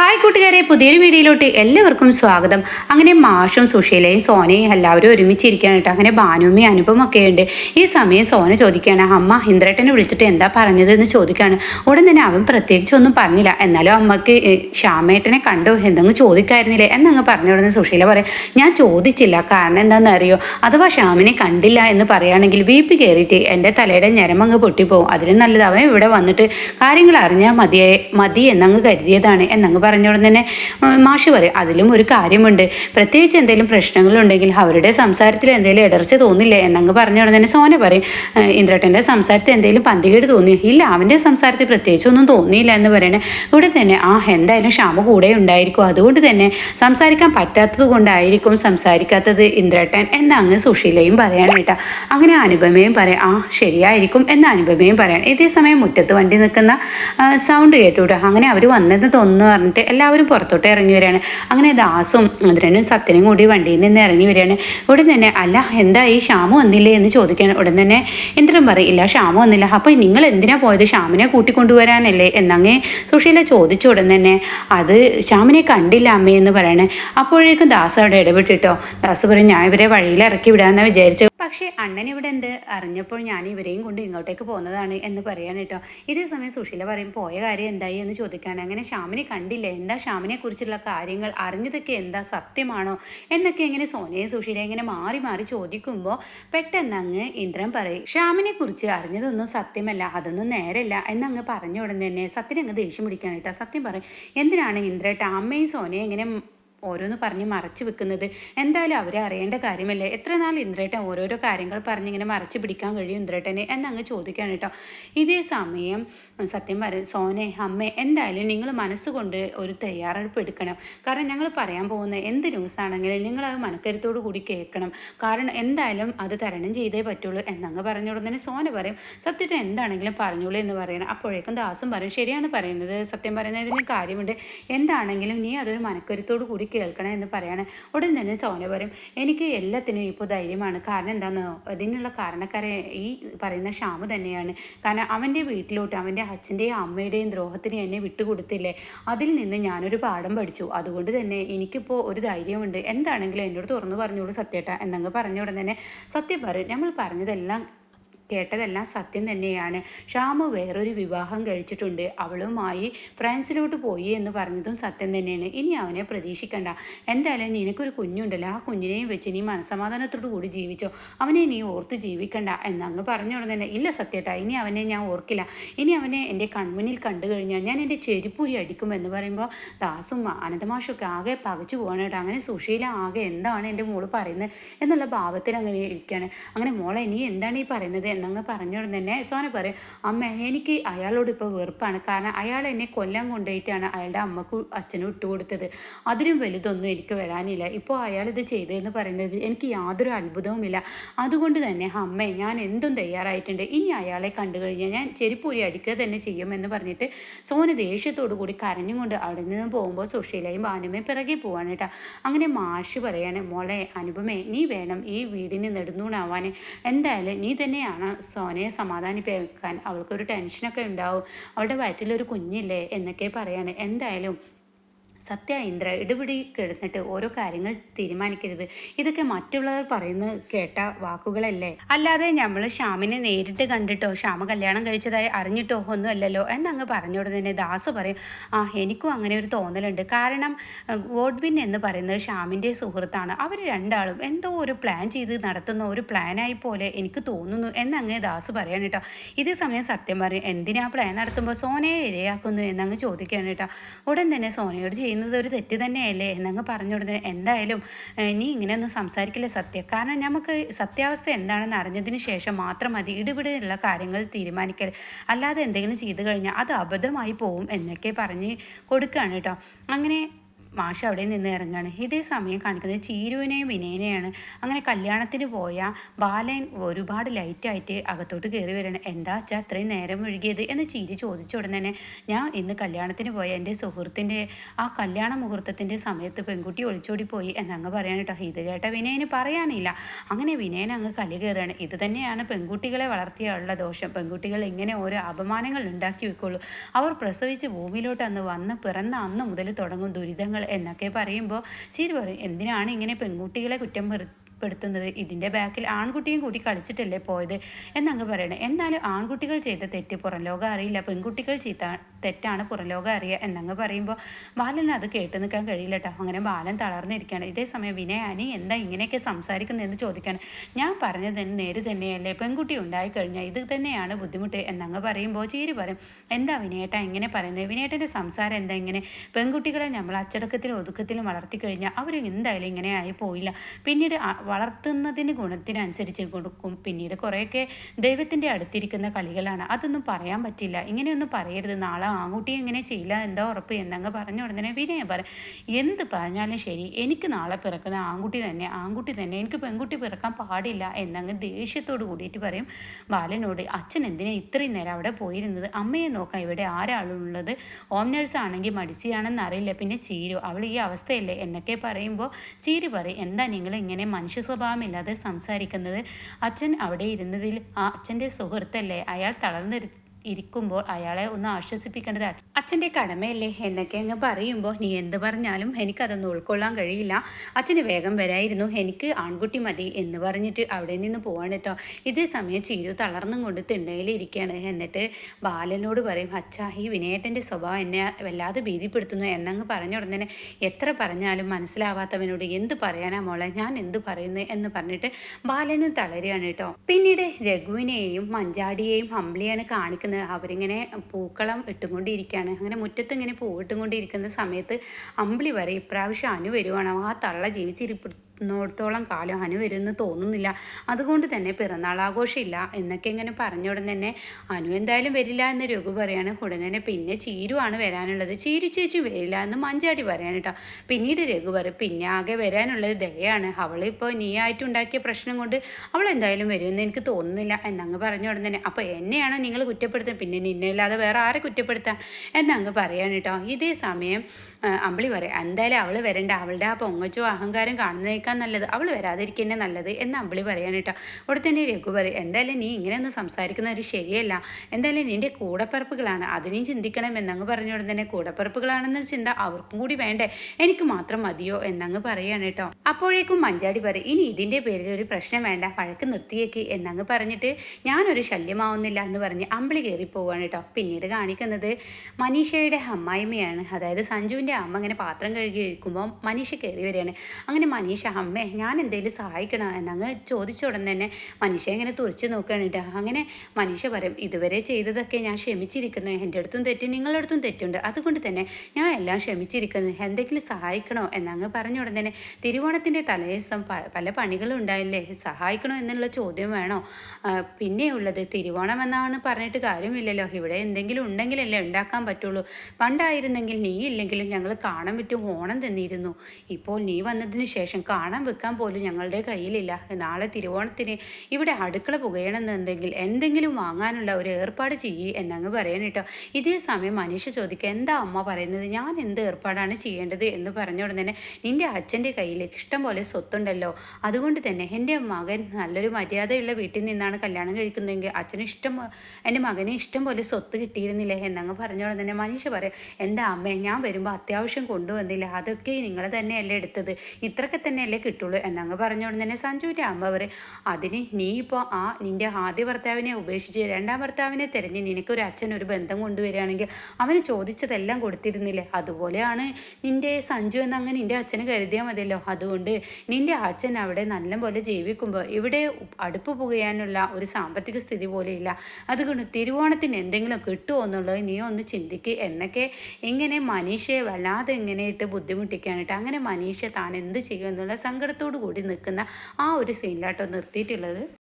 hi കൂട്ടുകാരെ പുതിയൊരു വീഡിയോയിലോട്ട് എല്ലാവർക്കും സ്വാഗതം അങ്ങനെ മാഷും സുശീലയും സോനയും എല്ലാവരും ഒരുമിച്ചിരിക്കുകയാണ് കേട്ടോ അങ്ങനെ ഭാനുമി അനുപമൊക്കെ ഉണ്ട് ഈ സമയം സോന ചോദിക്കുകയാണ് അമ്മ ഇന്ദ്രേട്ടനെ വിളിച്ചിട്ട് എന്താ പറഞ്ഞത് എന്ന് ചോദിക്കുകയാണ് ഉടൻ തന്നെ അവൻ പ്രത്യേകിച്ച് ഒന്നും പറഞ്ഞില്ല എന്നാലും അമ്മക്ക് ഏ, ശ്യാമേട്ടനെ കണ്ടോ എന്തെങ്കിലും ചോദിക്കായിരുന്നില്ലേ എന്നങ്ങ് പറഞ്ഞ ഉടനെ സുശീല പറയും ഞാൻ ചോദിച്ചില്ല കാരണം എന്താണെന്ന് അറിയോ അഥവാ ശ്യാമിനെ കണ്ടില്ല എന്ന് പറയുകയാണെങ്കിൽ ബി പി കയറിയിട്ട് എൻ്റെ തലയുടെ ഞരമങ്ങ് പൊട്ടിപ്പോവും അതിന് നല്ലത് അവൻ ഇവിടെ വന്നിട്ട് കാര്യങ്ങൾ അറിഞ്ഞാൽ മതിയെ മതി എന്നങ്ങ് കരുതിയതാണ് എന്നങ്ങ് പറഞ്ഞ ഉടൻ തന്നെ ഉം, മാഷ് പറയും അതിലും ഒരു കാര്യമുണ്ട് പ്രത്യേകിച്ച് എന്തെങ്കിലും പ്രശ്നങ്ങളുണ്ടെങ്കിൽ അവരുടെ സംസാരത്തിൽ എന്തെങ്കിലും ഇടർച്ച തോന്നില്ലേ എന്നങ്ങ് പറഞ്ഞ ഉടൻ തന്നെ സോന പറയും "ഏഹ്, ഇന്ദ്രട്ടൻ്റെ സംസാരത്തിൽ എന്തെങ്കിലും പന്തികേട് തോന്നി ഇല്ല അവൻ്റെ സംസാരത്തിൽ പ്രത്യേകിച്ച് ഒന്നും തോന്നിയില്ല എന്ന് പറയണേ ഇവിടെ തന്നെ ആ എന്തായാലും ക്ഷാമ കൂടെ ഉണ്ടായിരിക്കും അതുകൊണ്ട് തന്നെ സംസാരിക്കാൻ പറ്റാത്തത് കൊണ്ടായിരിക്കും സംസാരിക്കാത്തത് ഇന്ദ്രട്ടൻ എന്നങ്ങ് സുശീലയും പറയാണ് കേട്ടോ അങ്ങനെ അനുപമയും പറയാം ആ ശരിയായിരിക്കും എന്ന അനുപമയും പറയാണ് ഇതേ സമയം മുറ്റത്ത് വണ്ടി നിൽക്കുന്ന സൗണ്ട് കേട്ടു കേട്ടോ അങ്ങനെ അവർ വന്നെന്ന് തോന്നുന്നു പറഞ്ഞിട്ട് എല്ലാവരും പുറത്തോട്ട് ഇറങ്ങി വരികയാണ് അങ്ങനെ ദാസും അതിനും സത്യനും കൂടി വണ്ടിയിൽ നിന്ന് ഇറങ്ങി വരികയാണ് ഉടൻ തന്നെ അല്ല എന്താ ഈ ഷ്യാമു വന്നില്ലേ എന്ന് ചോദിക്കാൻ ഉടൻ തന്നെ ഇന്ദ്രൻ പറയും ഇല്ല ഷ്യാമു വന്നില്ല അപ്പോൾ നിങ്ങൾ എന്തിനാ പോയത് ഷ്യാമിനെ കൂട്ടിക്കൊണ്ടുവരാനല്ലേ എന്നങ്ങ് സുശീല ചോദിച്ച ഉടൻ തന്നെ അത് ശ്യാമിനെ കണ്ടില്ല അമ്മേ എന്ന് പറയണേ അപ്പോഴേക്കും ദാസ് അവിടെ ഇടപെട്ടിട്ടോ ദാസ് പറയും ഞാൻ ഇവരെ വഴിയിൽ ഇറക്കി വിടാമെന്ന് വിചാരിച്ചു പക്ഷേ അണ്ണൻ ഇവിടെ ഉണ്ട് അറിഞ്ഞപ്പോൾ ഞാൻ ഇവരെയും കൊണ്ട് ഇങ്ങോട്ടേക്ക് പോകുന്നതാണ് എന്ന് പറയാൻ കേട്ടോ ഇതേ സമയം സുശീല പറയും പോയ കാര്യം എന്തായി എന്ന് ചോദിക്കുകയാണ് അങ്ങനെ ശ്യാമിനെ കണ്ടില്ലേ എന്താ ശ്യാമിനെ കുറിച്ചുള്ള കാര്യങ്ങൾ അറിഞ്ഞതൊക്കെ എന്താ സത്യമാണോ എന്നൊക്കെ ഇങ്ങനെ സോനയെ സുശീല ഇങ്ങനെ മാറി മാറി ചോദിക്കുമ്പോൾ പെട്ടെന്ന് അങ്ങ് ഇന്ദ്രൻ പറയും ശ്യാമിനെ കുറിച്ച് അറിഞ്ഞതൊന്നും സത്യമല്ല അതൊന്നും നേരല്ല എന്നങ്ങ് പറഞ്ഞ ഉടൻ തന്നെ സത്യം അങ്ങ് ദേഷ്യം പിടിക്കാൻ കേട്ടോ സത്യം പറയും എന്തിനാണ് ഇന്ദ്രേട്ട അമ്മയും സോനയെ ഇങ്ങനെ ഓരോന്ന് പറഞ്ഞ് മറച്ചു വെക്കുന്നത് എന്തായാലും അവരെ അറിയേണ്ട കാര്യമല്ലേ എത്ര നാൾ ഇന്ദ്രേട്ടൻ ഓരോരോ കാര്യങ്ങൾ പറഞ്ഞ് ഇങ്ങനെ മറച്ചു പിടിക്കാൻ കഴിയും ഇന്ദ്രേട്ടനെ എന്നങ്ങ് ചോദിക്കാൻ കേട്ടോ ഇതേ സമയം സത്യം പറയും സോനെ അമ്മേ എന്തായാലും നിങ്ങൾ മനസ്സുകൊണ്ട് ഒരു തയ്യാറെടുപ്പ് എടുക്കണം കാരണം ഞങ്ങൾ പറയാൻ പോകുന്ന എന്ത് ന്യൂസ് ആണെങ്കിലും നിങ്ങൾ അത് മനക്കരുത്തോടു കൂടി കേൾക്കണം കാരണം എന്തായാലും അത് തരണം ചെയ്തേ പറ്റുള്ളൂ എന്നങ്ങ് പറഞ്ഞോടും തന്നെ സോന പറയും സത്യത്തെ എന്താണെങ്കിലും പറഞ്ഞോളൂ എന്ന് പറയണം അപ്പോഴേക്കും ദാസും പറയും ശരിയാണ് പറയുന്നത് സത്യം പറയുന്നതിന് കാര്യമുണ്ട് എന്താണെങ്കിലും നീ അതൊരു മനക്കരുത്തോടു കൂടി കേൾക്കണം എന്ന് പറയാണ് ഉടൻ തന്നെ സോന പറയും എനിക്ക് എല്ലാത്തിനും ഇപ്പോൾ ധൈര്യമാണ് കാരണം എന്താണെന്നോ അതിനുള്ള കാരണക്കാരെ ഈ പറയുന്ന ഷ്യാമ് തന്നെയാണ് കാരണം അവൻ്റെ വീട്ടിലോട്ട് അവൻ്റെ അച്ഛൻ്റെയും അമ്മയുടെയും ദ്രോഹത്തിന് എന്നെ വിട്ടുകൊടുത്തില്ലേ അതിൽ നിന്ന് ഞാനൊരു പാഠം പഠിച്ചു അതുകൊണ്ട് തന്നെ എനിക്കിപ്പോൾ ഒരു ധൈര്യമുണ്ട് എന്താണെങ്കിലും എന്നോട് തുറന്നു പറഞ്ഞോളൂ സത്യേട്ട എന്നങ്ങ് പറഞ്ഞ ഉടൻ തന്നെ സത്യം പറയും നമ്മൾ പറഞ്ഞതെല്ലാം കേട്ടതെല്ലാം സത്യം തന്നെയാണ് ഷാമു വേറൊരു വിവാഹം കഴിച്ചിട്ടുണ്ട് അവളുമായി ഫ്രാൻസിലോട്ട് പോയി എന്ന് പറഞ്ഞതും സത്യം തന്നെയാണ് ഇനി അവനെ പ്രതീക്ഷിക്കണ്ട എന്തായാലും നിനക്കൊരു കുഞ്ഞുണ്ടല്ലോ ആ കുഞ്ഞിനെയും വെച്ച് നീ മനസമാധാനത്തോടു കൂടി ജീവിച്ചോ അവനെ നീ ഓർത്ത് ജീവിക്കണ്ട എന്നങ്ങ് പറഞ്ഞ ഉടനെ തന്നെ ഇല്ല സത്യേട്ടാ ഇനി അവനെ ഞാൻ ഓർക്കില്ല ഇനി അവനെ എൻ്റെ കൺമുന്നിൽ കണ്ടു കഴിഞ്ഞാൽ ഞാൻ എൻ്റെ ചെരുപ്പൂരി അടിക്കും എന്ന് പറയുമ്പോൾ ദാസും അനന്തമാഷൊക്കെ ആകെ പകച്ചു പോകണം കേട്ടോ അങ്ങനെ സുശീല ആകെ എന്താണ് എൻ്റെ മോള് പറയുന്നത് എന്നുള്ള ഭാവത്തിൽ അങ്ങനെ ഇരിക്കുകയാണ് അങ്ങനെ മോളെ നീ എന്താണ് ഈ പറയുന്നത് എന്നങ്ങ് പറഞ്ഞോട് തന്നെ സോന പറയും അമ്മ എനിക്ക് അയാളോട് ഇപ്പോൾ വെറുപ്പാണ് കാരണം അയാൾ എന്നെ കൊല്ലം കൊണ്ടുപോയിട്ടാണ് അയാളുടെ അമ്മക്കും അച്ഛനും ഇട്ടുകൊടുത്തത് അതിലും വലുതൊന്നും എനിക്ക് വരാനില്ല ഇപ്പോൾ അയാൾ ഇത് ചെയ്തതെന്ന് പറയുന്നത് എനിക്ക് യാതൊരു അത്ഭുതവുമില്ല അതുകൊണ്ട് തന്നെ അമ്മേ ഞാൻ എന്തും തയ്യാറായിട്ടുണ്ട് ഇനി അയാളെ കണ്ടു കഴിഞ്ഞാൽ ഞാൻ ചെരിപ്പൂരി അടിക്കുക തന്നെ ചെയ്യുമെന്ന് പറഞ്ഞിട്ട് സോന ദേഷ്യത്തോടു കൂടി കരഞ്ഞുകൊണ്ട് അവിടെ നിന്ന് പോകുമ്പോൾ സുശീലയും ഭാനുമയും പിറകെ പോവാണ് കേട്ടോ അങ്ങനെ മാഷ് പറയാണ് മോളെ അനുപമേ നീ വേണം ഈ വീടിന് നെടുന്നൂണാവാൻ എന്തായാലും നീ തന്നെയാണ് സോനയെ സമാധാനിപ്പിക്കാൻ അവൾക്കൊരു ടെൻഷനൊക്കെ ഉണ്ടാവും അവളുടെ വയറ്റിലൊരു കുഞ്ഞില്ലേ എന്നൊക്കെ പറയാണ് എന്തായാലും സത്യ ഇന്ദ്ര ഇടപെടി കിടന്നിട്ട് ഓരോ കാര്യങ്ങൾ തീരുമാനിക്കരുത് ഇതൊക്കെ മറ്റുള്ളവർ പറയുന്നത് കേട്ട വാക്കുകളല്ലേ അല്ലാതെ നമ്മൾ ശ്യാമിനെ നേരിട്ട് കണ്ടിട്ടോ ശ്യാമ കല്യാണം കഴിച്ചതായി അറിഞ്ഞിട്ടോ ഒന്നും അല്ലല്ലോ എന്നങ്ങ് പറഞ്ഞോട് തന്നെ ദാസ് പറയും ആ എനിക്കും അങ്ങനെ ഒരു തോന്നലുണ്ട് കാരണം അഹ്, ഗോഡ്വിൻ എന്ന് പറയുന്നത് ശ്യാമിൻ്റെ സുഹൃത്താണ് അവർ രണ്ടാളും എന്തോ ഒരു പ്ലാൻ ചെയ്ത് നടത്തുന്ന ഒരു പ്ലാനായി പോലെ എനിക്ക് തോന്നുന്നു എന്നങ്ങ് ദാസ് പറയാണ് കേട്ടോ ഇതേ സമയം സത്യം പറയും എന്തിനാ പ്ലാൻ നടത്തുമ്പോൾ സോനയെ ഇരയാക്കുന്നു എന്നങ്ങ് ചോദിക്കുകയാണ് കേട്ടോ ഉടൻ തന്നെ സോനയോട് ചെയ്യുന്നത് ഒരു തെറ്റ് തന്നെയല്ലേ എന്നങ്ങ് പറഞ്ഞു ഉടനെ എന്തായാലും ഏഹ്, നീ ഇങ്ങനെയൊന്നും സംസാരിക്കില്ല സത്യം കാരണം നമുക്ക് സത്യാവസ്ഥ എന്താണെന്ന് അറിഞ്ഞതിന് ശേഷം മാത്രം മതി ഇടപെടലുള്ള കാര്യങ്ങൾ തീരുമാനിക്കൽ അല്ലാതെ എന്തെങ്കിലും ചെയ്തു കഴിഞ്ഞാൽ അത് അബദ്ധമായി പോവും എന്നൊക്കെ പറഞ്ഞ് കൊടുക്കുകയാണ് കേട്ടോ അങ്ങനെ മാഷ് അവിടെ നിന്ന് ഇറങ്ങുകയാണ് ഇതേ സമയം കാണിക്കുന്നത് ചീരുവിനെയും വിനയനെയാണ് അങ്ങനെ കല്യാണത്തിന് പോയ ബാലൻ ഒരുപാട് ലൈറ്റായിട്ട് അകത്തോട്ട് കയറി വരികയാണ് എന്താ വെച്ചാൽ അത്രയും നേരം ഒഴുകിയത് എന്ന് ചീരി ചോദിച്ച ഉടനെ തന്നെ ഞാൻ ഇന്ന് കല്യാണത്തിന് പോയ എൻ്റെ സുഹൃത്തിൻ്റെ ആ കല്യാണ മുഹൂർത്തത്തിൻ്റെ സമയത്ത് പെൺകുട്ടി ഒളിച്ചോടി പോയി എന്നങ്ങ് പറയാൻ കേട്ടോ ഇത് കേട്ട വിനയന് പറയാനില്ല അങ്ങനെ വിനയൻ അങ്ങ് കലി കയറുകയാണ് ഇത് തന്നെയാണ് പെൺകുട്ടികളെ വളർത്തിയുള്ള ദോഷം പെൺകുട്ടികൾ ഇങ്ങനെ ഓരോ അപമാനങ്ങൾ ഉണ്ടാക്കി വെക്കുള്ളൂ അവർ പ്രസവിച്ച് ഭൂമിയിലോട്ട് അന്ന് വന്ന് പിറന്ന അന്ന് മുതൽ തുടങ്ങും ദുരിതങ്ങൾ എന്നൊക്കെ പറയുമ്പോൾ ശരി പറയും എന്തിനാണ് ഇങ്ങനെ പെൺകുട്ടികളെ കുറ്റം പെറു പെടുത്തുന്നത് ഇതിൻ്റെ ബാക്കിൽ ആൺകുട്ടിയും കൂടി കളിച്ചിട്ടല്ലേ പോയത് എന്നങ്ങ് പറയണേ എന്നാലും ആൺകുട്ടികൾ ചെയ്ത തെറ്റ് പുറം ലോകം അറിയില്ല പെൺകുട്ടികൾ ചെയ്ത തെറ്റാണ് പുറം ലോകം അറിയുക എന്നങ്ങ് പറയുമ്പോൾ ബാലന് അത് കേട്ട് നിൽക്കാൻ കഴിയില്ല കേട്ടോ അങ്ങനെ ബാലൻ തളർന്നിരിക്കുകയാണ് ഇതേ സമയം വിനയാനി എന്താ ഇങ്ങനെയൊക്കെ സംസാരിക്കുന്നതെന്ന് ചോദിക്കാൻ ഞാൻ പറഞ്ഞത് തന്നെ നേര് തന്നെയല്ലേ പെൺകുട്ടി ഉണ്ടായിക്കഴിഞ്ഞാൽ ഇത് തന്നെയാണ് ബുദ്ധിമുട്ട് എന്നങ്ങ് പറയുമ്പോൾ ചീരി പറയും എന്താ വിനയേട്ട ഇങ്ങനെ പറയുന്നത് വിനയേട്ടൻ്റെ സംസാരം എന്താ ഇങ്ങനെ പെൺകുട്ടികളെ നമ്മൾ അച്ചടക്കത്തിലും ഒതുക്കത്തിലും വളർത്തി കഴിഞ്ഞാൽ അവർ എന്തായാലും ഇങ്ങനെ ആയി പോയില്ല പിന്നീട് ആ- വളർത്തുന്നതിന് ഗുണത്തിനനുസരിച്ച് കൊടുക്കും പിന്നീട് കുറേയൊക്കെ ദൈവത്തിൻ്റെ അടുത്തിരിക്കുന്ന കളികളാണ് അതൊന്നും പറയാൻ പറ്റില്ല ഇങ്ങനെയൊന്നും പറയരുത് നാളെ ആൺകുട്ടി ഇങ്ങനെ ചെയ്യില്ല എന്താ ഉറപ്പ് എന്നങ്ങ് പറഞ്ഞ ഉടനെ വിനയം പറയും എന്ത് പറഞ്ഞാലും ശരി എനിക്ക് നാളെ പിറക്കുന്ന ആൺകുട്ടി തന്നെ ആൺകുട്ടി തന്നെ എനിക്ക് പെൺകുട്ടി പിറക്കാൻ പാടില്ല എന്നങ്ങ് ദേഷ്യത്തോട് കൂടിയിട്ട് പറയും ബാലനോട് അച്ഛൻ എന്തിനാ ഇത്രയും നേരം അവിടെ പോയിരുന്നത് അമ്മയെ നോക്കാൻ ഇവിടെ ആരാളുള്ളത് ഹോം നേഴ്സ് ആണെങ്കിൽ മടിച്ചിയാണെന്ന് അറിയില്ല പിന്നെ ചീരു അവൾ ഈ അവസ്ഥയല്ലേ എന്നൊക്കെ പറയുമ്പോൾ ചീരു പറയും എന്താ നിങ്ങൾ ഇങ്ങനെ മനുഷ്യ സ്വഭാവമില്ലാതെ സംസാരിക്കുന്നത് അച്ഛൻ അവിടെ ഇരുന്നതിൽ ആ അച്ഛൻ്റെ സുഹൃത്തല്ലേ അയാൾ തളർന്നിരി ഇരിക്കുമ്പോൾ അയാളെ ഒന്ന് ആശ്വസിപ്പിക്കേണ്ടത് അച്ഛ- അച്ഛൻ്റെ കടമയല്ലേ എന്നൊക്കെ അങ്ങ് പറയുമ്പോൾ നീ എന്ത് പറഞ്ഞാലും എനിക്കതൊന്നും ഉൾക്കൊള്ളാൻ കഴിയില്ല അച്ഛന് വേഗം വരായിരുന്നു എനിക്ക് ആൺകുട്ടി മതി എന്ന് പറഞ്ഞിട്ട് അവിടെ നിന്ന് പോവാണ് കേട്ടോ ഇതേ സമയം ചീരു തളർന്നും കൊണ്ട് തിണ്ണയിലിരിക്കുകയാണ് എന്നിട്ട് ബാലനോട് പറയും അച്ഛാ ഈ വിനയേട്ടൻ്റെ സ്വഭാവം എന്നെ വല്ലാതെ ഭീതിപ്പെടുത്തുന്നു എന്നങ്ങ് പറഞ്ഞ ഉടനെ എത്ര പറഞ്ഞാലും മനസ്സിലാവാത്തവനോട് എന്ത് പറയാനാ മോളെ ഞാൻ എന്ത് പറയുന്നു എന്ന് പറഞ്ഞിട്ട് ബാലനും തളരുകയാണ് കേട്ടോ പിന്നീട് രഘുവിനെയും മഞ്ചാടിയെയും അമ്പിളിയാണ് കാണിക്കുന്നത് അവരിങ്ങനെ പൂക്കളം ഇട്ടുകൊണ്ടിരിക്കുകയാണ് അങ്ങനെ മുറ്റത്ത് ഇങ്ങനെ പൂവിട്ടുകൊണ്ടിരിക്കുന്ന സമയത്ത് അമ്പിളി വരെ ഇപ്രാവശ്യം അനു വരുവാണ് ആ തള്ള ജീവിച്ചിരിപ്പിടത്തോളം കാലം അനു വരുമെന്ന് തോന്നുന്നില്ല അതുകൊണ്ട് തന്നെ പിറന്നാൾ ആഘോഷമില്ല എന്നൊക്കെ ഇങ്ങനെ പറഞ്ഞ ഉടൻ തന്നെ അനു എന്തായാലും വരില്ല എന്ന് രഘു പറയാണ് ഉടനെ തന്നെ പിന്നെ ചീരുവാണ് വരാനുള്ളത് ചീരു ചേച്ചി വരില്ല എന്ന് മഞ്ചാടി പറയാണ് കേട്ടോ പിന്നീട് രഘു പറയും പിന്നെ ആകെ വരാനുള്ളത് ദയാണ് അവളിപ്പോൾ നീയായിട്ടുണ്ടാക്കിയ പ്രശ്നം കൊണ്ട് അവൾ എന്തായാലും വരുമെന്ന് എനിക്ക് തോന്നുന്നില്ല എന്നങ്ങ് പറഞ്ഞ ഉടൻ തന്നെ അപ്പോൾ എന്നെയാണോ നിങ്ങൾ കുറ്റപ്പെടുത്തുന്നത് പിന്നെ നിന്നെ അല്ലാതെ വേറെ ആരെ കുറ്റപ്പെടുത്താൻ എന്നങ്ങ് പറയാണ് കേട്ടോ ഇതേ സമയം ആ, അമ്പിളി പറയാം എന്തായാലും അവൾ വരണ്ട അവളുടെ ആ പൊങ്ങച്ചോ അഹങ്കാരം കാണുന്നേക്കാൾ നല്ലത് അവൾ വരാതിരിക്കുന്നേ നല്ലത് എന്ന് അമ്പിളി പറയാൻ കേട്ടോ അവിടെ തന്നെ രഘു പറയും എന്തായാലും നീ ഇങ്ങനെയൊന്നും സംസാരിക്കുന്നത് ശരിയല്ല എന്തായാലും നിന്റെ കൂടപ്പിറപ്പുകളാണ് അതിനെയും ചിന്തിക്കണം എന്നങ്ങ് പറഞ്ഞ ഉടൻ തന്നെ കൂടപ്പിറപ്പുകളാണെന്ന ചിന്ത അവർക്കും കൂടി വേണ്ടേ എനിക്ക് മാത്രം മതിയോ എന്നങ്ങ് പറയാണ് കേട്ടോ അപ്പോഴേക്കും മഞ്ചാടി പറയും ഇനി ഇതിൻ്റെ പേരിൽ ഒരു പ്രശ്നം വേണ്ട വഴക്ക് നിർത്തിയേക്ക് എന്നങ്ങ് പറഞ്ഞിട്ട് ഞാനൊരു ശല്യമാവുന്നില്ല എന്ന് പറഞ്ഞ് അമ്പിളി കയറി പോവാണ് കേട്ടോ പിന്നീട് കാണിക്കുന്നത് മനീഷയുടെ അമ്മായിമ്മയാണ് അതായത് സഞ്ജുവിൻ്റെ അമ്മ ഇങ്ങനെ പാത്രം കഴുകി ഇരിക്കുമ്പോൾ മനീഷ കയറി വരികയാണ് അങ്ങനെ മനീഷ അമ്മേ ഞാൻ എന്തെങ്കിലും സഹായിക്കണോ എന്നങ്ങ് ചോദിച്ച ഉടൻ തന്നെ മനീഷ ഇങ്ങനെ തുറച്ച് നോക്കുകയാണ് കേട്ടോ അങ്ങനെ മനീഷ പറയും ഇതുവരെ ചെയ്തതൊക്കെ ഞാൻ ക്ഷമിച്ചിരിക്കുന്നു എൻ്റെ അടുത്തും തെറ്റ് നിങ്ങളുടെ അടുത്തും തെറ്റുണ്ട് അതുകൊണ്ട് തന്നെ ഞാൻ എല്ലാം ക്ഷമിച്ചിരിക്കുന്നു എന്തെങ്കിലും സഹായിക്കണോ എന്നങ്ങ് പറഞ്ഞ ഉടൻ തന്നെ തിരുവോണത്തിൻ്റെ തലേദിവസം പ- പല പണികളും ഉണ്ടായില്ലേ സഹായിക്കണോ എന്നുള്ള ചോദ്യം വേണോ ആ, പിന്നെയുള്ളത് തിരുവോണം എന്നാണ് പറഞ്ഞിട്ട് കാര്യമില്ലല്ലോ ഇവിടെ എന്തെങ്കിലും ഉണ്ടെങ്കിലല്ലേ ഉണ്ടാക്കാൻ പറ്റുള്ളൂ പണ്ടായിരുന്നെങ്കിൽ നീ ഇല്ലെങ്കിലും ഞങ്ങൾ കാണാൻ വിറ്റ് ഓണം തന്നിരുന്നു ഇപ്പോൾ നീ വന്നതിന് ശേഷം കാണാൻ വെക്കാൻ പോലും ഞങ്ങളുടെ കയ്യിലില്ല നാളെ തിരുവോണത്തിന് ഇവിടെ അടുക്കള പുകയണമെന്നുണ്ടെങ്കിൽ എന്തെങ്കിലും വാങ്ങാനുള്ള ഒരു ഏർപ്പാട് ചെയ്യ് എന്നങ്ങ് പറയണം കേട്ടോ ഇതേ സമയം മനുഷ്യ ചോദിക്കുക എന്താ അമ്മ പറയുന്നത് ഞാൻ എന്ത് ഏർപ്പാടാണ് ചെയ്യേണ്ടത് എന്ന് പറഞ്ഞ ഉടനെ തന്നെ നിന്റെ അച്ഛൻ്റെ കയ്യിൽ ഇഷ്ടം പോലെ സ്വത്തുണ്ടല്ലോ അതുകൊണ്ട് തന്നെ എൻ്റെ മകൻ നല്ലൊരു മര്യാദയുള്ള വീട്ടിൽ നിന്നാണ് കല്യാണം കഴിക്കുന്നതെങ്കിൽ അച്ഛന് ഇഷ്ടം പോ- എൻ്റെ മകന് ഇഷ്ടം പോലെ സ്വത്ത് കിട്ടിയിരുന്നില്ലേ എന്നങ്ങ് പറഞ്ഞ ഉടനെ തന്നെ മനുഷ്യ പറയും എന്താ അമ്മേ ഞാൻ വരുമ്പോൾ അത്യാവശ്യം കൊണ്ടുവന്നില്ല അതൊക്കെ നിങ്ങൾ തന്നെയല്ലേ എടുത്തത് ഇത്രയൊക്കെ തന്നെയല്ലേ കിട്ടുള്ളൂ എന്നങ്ങ് പറഞ്ഞ ഉടനെ തന്നെ സഞ്ജുവിൻ്റെ അമ്മ പറയും അതിന് നീ ഇപ്പോൾ ആ നിൻ്റെ ആദ്യ ഭർത്താവിനെ ഉപേക്ഷിച്ച് രണ്ടാം ഭർത്താവിനെ തിരഞ്ഞ് നിനക്കൊരു അച്ഛൻ ഒരു ബന്ധം കൊണ്ടുവരികയാണെങ്കിൽ അവന് ചോദിച്ചതെല്ലാം കൊടുത്തിരുന്നില്ലേ അതുപോലെയാണ് നിൻ്റെ സഞ്ജു എന്നങ്ങ് നിൻ്റെ അച്ഛന് കരുതിയാൽ മതിയല്ലോ അതുകൊണ്ട് നിൻ്റെ അച്ഛൻ അവിടെ നല്ലപോലെ ജീവിക്കുമ്പോൾ ഇവിടെ അടുപ്പ് പുകയാനുള്ള ഒരു സാമ്പത്തിക സ്ഥിതി പോലെയില്ല അതുകൊണ്ട് തിരുവോണത്തിന് എന്തെങ്കിലും കിട്ടുമോ എന്നുള്ളത് നീ ഒന്ന് ചിന്തിക്ക് എന്നൊക്കെ ഇങ്ങനെ മനീഷയെ വല്ലാതെ ഇങ്ങനെ ഇട്ട് ബുദ്ധിമുട്ടിക്കാനായിട്ട് അങ്ങനെ മനീഷ താൻ എന്ത് ചെയ്യും എന്നുള്ള സങ്കടത്തോടു കൂടി നിൽക്കുന്ന ആ ഒരു സീനിലാട്ടോ നിർത്തിയിട്ടുള്ളത്